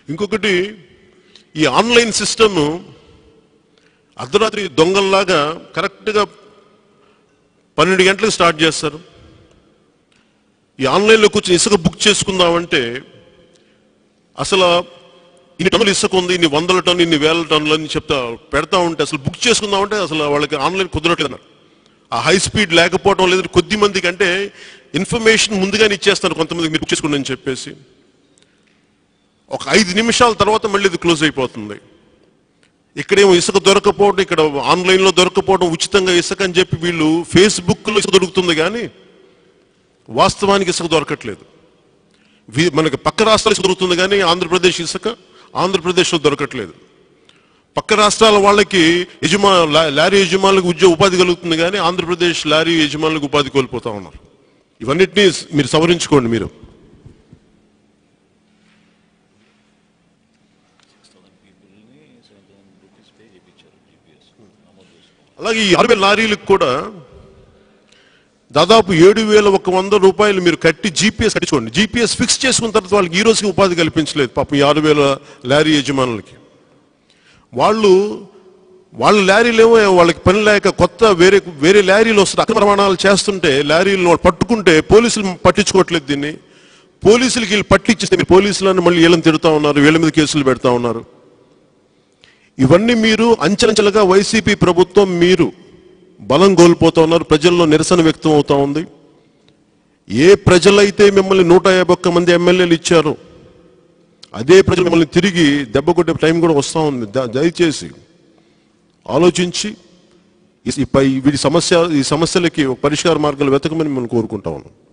ఇంకొకటి ఈ online system అర్ధరాత్రి దొంగల్లాగా కరెక్ట్గా పన్నెండు గంటలకు స్టార్ట్ చేస్తారు ఈ ఆన్లైన్లో కూర్చొని ఇసుక బుక్ చేసుకుందామంటే అసలు ఇన్ని టన్నులు ఇసుక ఉంది ఇన్ని వందల టన్ను ఇన్ని వేల టన్నులు అని చెప్తా పెడతా ఉంటే అసలు బుక్ చేసుకుందామంటే అసలు వాళ్ళకి ఆన్లైన్ కుదరట్లేదు అన్నారు ఆ హై స్పీడ్ లేకపోవడం లేదు కొద్ది మందికి అంటే ఇన్ఫర్మేషన్ ముందుగానే ఇచ్చేస్తారు కొంతమందికి మీరు బుక్ చేసుకోండి అని చెప్పేసి ఒక ఐదు నిమిషాల తర్వాత మళ్ళీ ఇది క్లోజ్ అయిపోతుంది ఇక్కడేమో ఇసుక దొరకపోవడం ఇక్కడ ఆన్లైన్లో దొరకపోవడం ఉచితంగా ఇసుక అని చెప్పి వీళ్ళు ఫేస్బుక్లో ఇసుక దొరుకుతుంది కానీ వాస్తవానికి ఇసుక దొరకట్లేదు వీ- మనకి పక్క రాష్ట్రాలు ఇసుక దొరుకుతుంది కానీ ఆంధ్రప్రదేశ్ ఇసుక ఆంధ్రప్రదేశ్లో దొరకట్లేదు పక్క రాష్ట్రాల వాళ్ళకి యజమా లా- లారీ యజమానులకు ఉద్యోగ ఉపాధి కలుగుతుంది కానీ ఆంధ్రప్రదేశ్ లారీ యజమానులకు ఉపాధి కోల్పోతా ఉన్నారు ఇవన్నిటినీ మీరు సవరించుకోండి మీరు అలాగే ఈ అరవై లారీలకు కూడా దాదాపు ఏడు వేల ఒక వంద రూపాయలు మీరు కట్టి జీపీఎస్ కట్టించుకోండి జీపీఎస్ ఫిక్స్ చేసుకున్న తర్వాత వాళ్ళకి ఈ రోజుకి ఉపాధి కల్పించలేదు పాపం ఈ ఆరు వేల లారీ యజమానులకి వాళ్ళు వాళ్ళ లారీలేమో వాళ్ళకి పని లేక కొత్త వేరే వేరే లారీలు వస్తారు అక్రమ ప్రమాణాలు చేస్తుంటే లారీలను వాళ్ళు పట్టుకుంటే పోలీసులు పట్టించుకోవట్లేదు దీన్ని పోలీసులకి వీళ్ళు పట్టించేస్తే మీరు పోలీసులను మళ్ళీ వీళ్ళని తిడుతా ఉన్నారు వీళ్ళ మీద కేసులు పెడతా ఉన్నారు ఇవన్నీ మీరు అంచెలంచెలుగా వైసీపీ ప్రభుత్వం మీరు బలం కోల్పోతా ఉన్నారు ప్రజల్లో నిరసన వ్యక్తం అవుతా ఉంది ఏ ప్రజలైతే మిమ్మల్ని నూట యాభై ఒక్క మంది ఎమ్మెల్యేలు ఇచ్చారో అదే ప్రజలు మిమ్మల్ని తిరిగి దెబ్బ కొట్టే టైం కూడా వస్తూ ఉంది ద- దయచేసి ఆలోచించి ఈ- ఈ పై వీడి సమస్య ఈ సమస్యలకి ఒక పరిష్కార మార్గాలు వెతకమని మనం కోరుకుంటా ఉన్నాం